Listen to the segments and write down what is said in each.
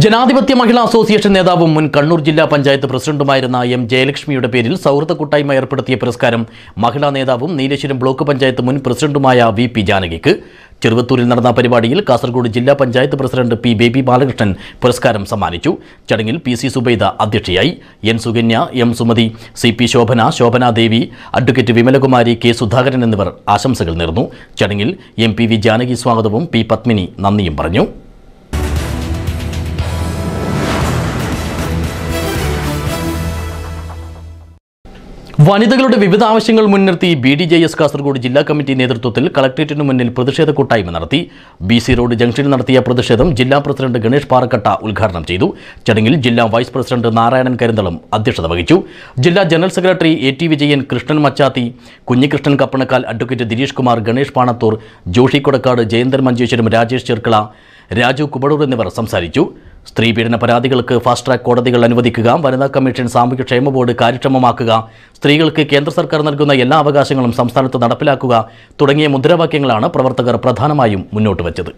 ജനാധിപത്യ മഹിളാ അസോസിയേഷൻ നേതാവും മുൻ കണ്ണൂർ ജില്ലാ പഞ്ചായത്ത് പ്രസിഡന്റുമായിരുന്ന എം ജയലക്ഷ്മിയുടെ പേരിൽ സൗഹൃദ കൂട്ടായ്മ ഏർപ്പെടുത്തിയ പുരസ്കാരം മഹിളാ നേതാവും നീലേശ്വരം ബ്ലോക്ക് പഞ്ചായത്ത് മുൻ പ്രസിഡന്റുമായ വി പി ജാനകിക്ക് ചെറുവത്തൂരിൽ നടന്ന പരിപാടിയിൽ കാസർഗോഡ് ജില്ലാ പഞ്ചായത്ത് പ്രസിഡന്റ് പി ബേബി ബാലകൃഷ്ണൻ പുരസ്കാരം സമ്മാനിച്ചു ചടങ്ങിൽ പി സി സുബൈദ അധ്യക്ഷയായി N Sukanya M Sumathi C P Shobhana Shobhana Devi advocate Vimalakumari K Sudhakaran എന്നിവർ ആശംസകൾ നേർന്നു ചടങ്ങിൽ എം പി വി ജാനകി സ്വാഗതവും പി പത്മിനി നന്ദിയും പറഞ്ഞു വനിതകളുടെ വിവിധ ആവശ്യങ്ങൾ മുൻനിർത്തി B D J S Kasaragod ജില്ലാ കമ്മിറ്റി നേതൃത്വത്തിൽ കളക്ട്രേറ്റിനു മുന്നിൽ പ്രതിഷേധ കൂട്ടായ്മ നടത്തി ബി സി റോഡ് ജംഗ്ഷനിൽ നടത്തിയ പ്രതിഷേധം ജില്ലാ പ്രസിഡന്റ് ഗണേഷ് പാറക്കട്ട ഉദ്ഘാടനം ചെയ്തു ചടങ്ങിൽ ജില്ലാ വൈസ് പ്രസിഡന്റ് നാരായണൻ കരിന്തളം അധ്യക്ഷത വഹിച്ചു ജില്ലാ general secretary A T Vijayan Krishnan Machathi Kunhikrishnan Kappanakkal advocate Dinesh Kumar Ganesh Panathur Joshi Kodakkad Jayanthan Manjeshwaram Rajesh Cherkala Raju Kubadoor എന്നിവർ സംസാരിച്ചു സ്ത്രീ പീഡന പരാതികൾക്ക് ഫാസ്റ്റ് ട്രാക്ക് കോടതികൾ അനുവദിക്കുക വനിതാ കമ്മീഷൻ സാമൂഹ്യ ക്ഷേമ ബോർഡ് കാര്യക്ഷമമാക്കുക സ്ത്രീകൾക്ക് കേന്ദ്ര സർക്കാർ നൽകുന്ന എല്ലാ അവകാശങ്ങളും സംസ്ഥാനത്ത് നടപ്പിലാക്കുക തുടങ്ങിയ മുദ്രാവാക്യങ്ങളാണ് പ്രവർത്തകർ പ്രധാനമായും മുന്നോട്ട് വച്ചത്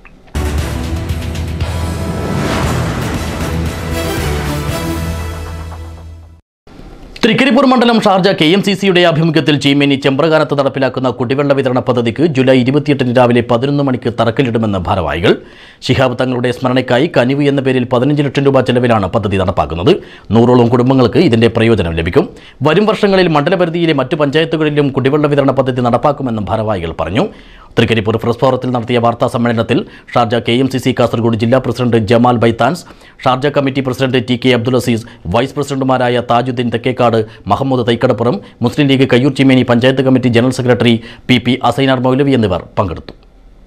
തൃക്കരിപ്പൂർ മണ്ഡലം ഷാർജ കെ എം സി സിയുടെ ആഭിമുഖ്യത്തിൽ ചീമേനി ചെമ്പ്രകാലത്ത് നടപ്പിലാക്കുന്ന കുടിവെള്ള വിതരണ പദ്ധതിക്ക് ജൂലൈ ഇരുപത്തിയെട്ടിന് രാവിലെ പതിനൊന്ന് മണിക്ക് തറക്കല്ലിടുമെന്ന് ഭാരവാഹികൾ ശിഹാബ് തങ്ങളുടെ സ്മരണയ്ക്കായി കനിവ് എന്ന പേരിൽ പതിനഞ്ച് ലക്ഷം രൂപ ചെലവിലാണ് പദ്ധതി നടപ്പാക്കുന്നത് നൂറോളം കുടുംബങ്ങൾക്ക് ഇതിന്റെ പ്രയോജനം ലഭിക്കും വരും വർഷങ്ങളിൽ മണ്ഡലപരിധിയിലെ മറ്റു പഞ്ചായത്തുകളിലും കുടിവെള്ള വിതരണ പദ്ധതി നടപ്പാക്കുമെന്നും ഭാരവാഹികൾ പറഞ്ഞു തൃക്കരിപ്പൂർ പ്രസ് ഫോറത്തിൽ നടത്തിയ വാർത്താ സമ്മേളനത്തിൽ Sharjah K M C C Kasaragod ജില്ലാ president Jamal Baithans Sharjah committee president T K Abdul Aziz vice പ്രസിഡന്റുമാരായ Thajudheen Thekkekad Muhammed Thaikadappuram Muslim League Kayyur Cheemeni panchayat committee general secretary P P Asainar Moulavi എന്നിവർ പങ്കെടുത്തു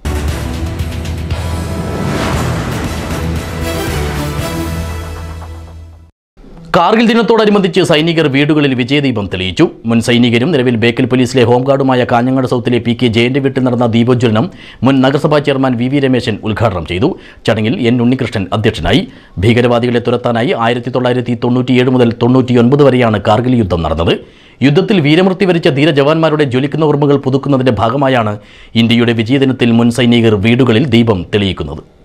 കാർഗിൽ ദിനത്തോടനുബന്ധിച്ച് സൈനികർ വീടുകളിൽ വിജയദീപം തെളിയിച്ചു മുൻ സൈനികരും നിലവിൽ ബേക്കൽ പോലീസിലെ ഹോംഗാർഡുമായ കാഞ്ഞങ്ങാട് സൗത്തിലെ പി കെ ജയന്റെ വീട്ടിൽ നടന്ന ദീപോജ്വലനം മുൻ നഗരസഭാ ചെയർമാൻ വി വി രമേശൻ ഉദ്ഘാടനം ചെയ്തു ചടങ്ങിൽ എൻ ഉണ്ണികൃഷ്ണൻ അധ്യക്ഷനായി ഭീകരവാദികളെ തുരത്താനായി ആയിരത്തി തൊള്ളായിരത്തി തൊണ്ണൂറ്റിയേഴ് മുതൽ തൊണ്ണൂറ്റിയൊൻപത് വരെയാണ് കാർഗിൽ യുദ്ധം നടന്നത് യുദ്ധത്തിൽ വീരമൃത്യു വരിച്ച ധീര ജവാന്മാരുടെ ജ്വലിക്കുന്ന ഓർമ്മകൾ പുതുക്കുന്നതിന്റെ ഭാഗമായാണ് ഇന്ത്യയുടെ വിജയദിനത്തിൽ മുൻ സൈനികർ വീടുകളിൽ ദീപം തെളിയിക്കുന്നത്